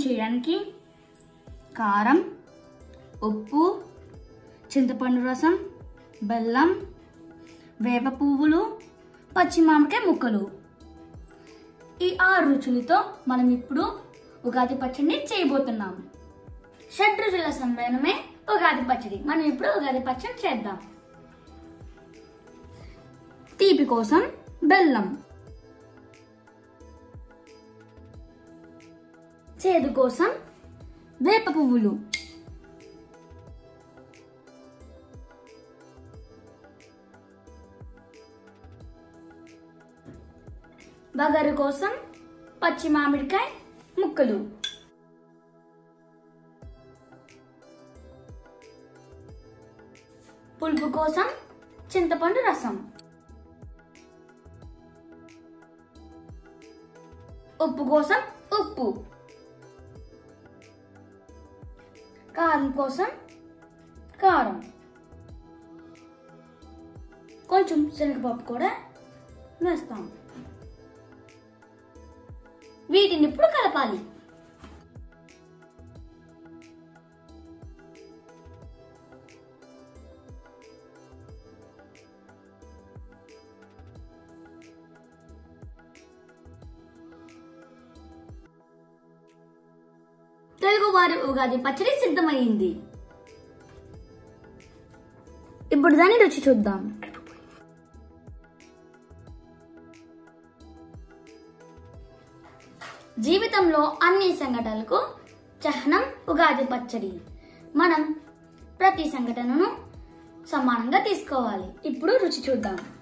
చేయడానికి కారం ఉప్పు చింతపండు రసం బెల్లం వేప పువ్వులు పచ్చి మామిడికాయ ముక్కలు ఈ ఆరు రుచులతో మనం ఇప్పుడు ఉగాది పచ్చడిని చేయబోతున్నాం షడ్ రుచుల సమ్మేళనమే ఉగాది పచ్చడి మనం ఇప్పుడు ఉగాది పచ్చడి చేద్దాం తీపి కోసం బెల్లం చేదు కోసం వేప పువ్వులు వగరు కోసం పచ్చి మామిడికాయ ముక్కలు పులుపు కోసం చింతపండు రసం ఉప్పు కోసం ఉప్పు కారం కోసం కారం కొంచెం శనగపప్పు కూడా వేస్తాం వీటిని ఇప్పుడు కలపాలి తెలుగువారి ఉగాది పచ్చడి సిద్ధమైంది ఇప్పుడు దాన్ని రుచి చూద్దాం జీవితంలో అన్ని సంఘటనలకు చహనం ఉగాది పచ్చడి మనం ప్రతి సంఘటనను సమానంగా తీసుకోవాలి ఇప్పుడు రుచి చూద్దాం